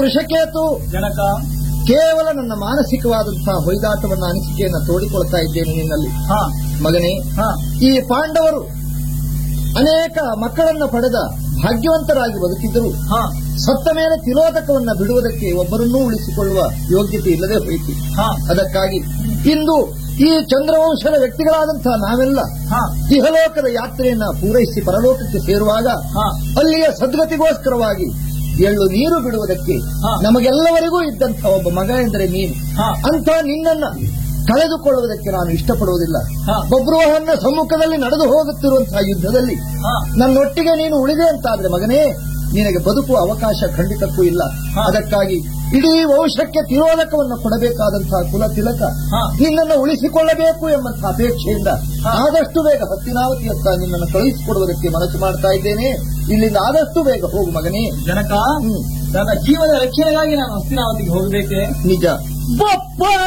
ವೃಷಕೇತು ಜನಕ ಕೇವಲ ನನ್ನ ಮಾನಸಿಕವಾದಂತಹ ಹೊಯ್ದಾಟವನ್ನ ಅನಿಸಿಕೆಯನ್ನ ತೋಡಿಕೊಳ್ತಾ ಇದ್ದೇನೆ ನಿನ್ನಲ್ಲಿ ಹಾ ಮಗನೇ ಹಾ ಈ ಪಾಂಡವರು ಅನೇಕ ಮಕ್ಕಳನ್ನ ಪಡೆದ ಭಾಗ್ಯವಂತರಾಗಿ ಬದುಕಿದ್ದರು ಹಾ ಸತ್ತ ಮೇಲೆ ತಿರೋಧಕವನ್ನ ಬಿಡುವುದಕ್ಕೆ ಒಬ್ಬರನ್ನೂ ಉಳಿಸಿಕೊಳ್ಳುವ ಯೋಗ್ಯತೆ ಇಲ್ಲದೆ ಹೋಯಿತು ಹಾ ಅದಕ್ಕಾಗಿ ಇಂದು ಈ ಚಂದ್ರವಂಶದ ವ್ಯಕ್ತಿಗಳಾದಂತಹ ನಾವೆಲ್ಲ ಹಾ ಇಹಲೋಕದ ಯಾತ್ರೆಯನ್ನ ಪೂರೈಸಿ ಪರಲೋಕಕ್ಕೆ ಸೇರುವಾಗ ಹಾ ಅಲ್ಲಿಯ ಸದ್ಗತಿಗೋಸ್ಕರವಾಗಿ ಎಳ್ಳು ನೀರು ಬಿಡುವುದಕ್ಕೆ ಹಾ. ನಮಗೆಲ್ಲವರಿಗೂ ಇದ್ದಂಥ ಒಬ್ಬ ಮಗ ಎಂದರೆ ನೀನು ಹಾ ಅಂತ ನಿನ್ನನ್ನ ಕಳೆದುಕೊಳ್ಳುವುದಕ್ಕೆ ನಾನು ಇಷ್ಟಪಡುವುದಿಲ್ಲ ಹಾ. ಬಬ್ರುವಹನ್ನ ಸಮ್ಮುಖದಲ್ಲಿ ನಡೆದು ಹೋಗುತ್ತಿರುವಂತಹ ಯುದ್ಧದಲ್ಲಿ ಹಾ ನನ್ನೊಟ್ಟಿಗೆ ನೀನು ಉಳಿದೆ ಅಂತಾದ್ರೆ ಮಗನೇ ನಿನಗೆ ಬದುಕುವ ಅವಕಾಶ ಖಂಡಿತಕ್ಕೂ ಇಲ್ಲ ಹಾ. ಅದಕ್ಕಾಗಿ ಇಡೀ ವಂಶಕ್ಕೆ ತಿರೋಧಕವನ್ನು ಕೊಡಬೇಕಾದಂತಹ ಕುಲ ತಿಲಕ ಹಾ. ನಿನ್ನನ್ನು ಉಳಿಸಿಕೊಳ್ಳಬೇಕು ಎಂಬಂತಹ ಅಪೇಕ್ಷೆಯಿಂದ ಹಾ. ಆದಷ್ಟು ಬೇಗ ಹಸ್ತಿನಾವತಿಯತ್ತ ನಿನ್ನನ್ನು ಕಳುಹಿಸಿಕೊಡುವುದಕ್ಕೆ ಮನಸ್ಸು ಮಾಡ್ತಾ ಇದ್ದೇನೆ ಇಲ್ಲಿಂದ ಆದಷ್ಟು ಬೇಗ ಹೋಗು ಮಗನೇ ಜನಕ ಹ್ಮ್. ನನ್ನ ಜೀವದ ರಕ್ಷಣೆಗಾಗಿ ನಾನು ಹಸ್ತಿನಾವತಿಗೆ ಹೋಗಬೇಕೆ ನಿಜ ಬಪ್ಪ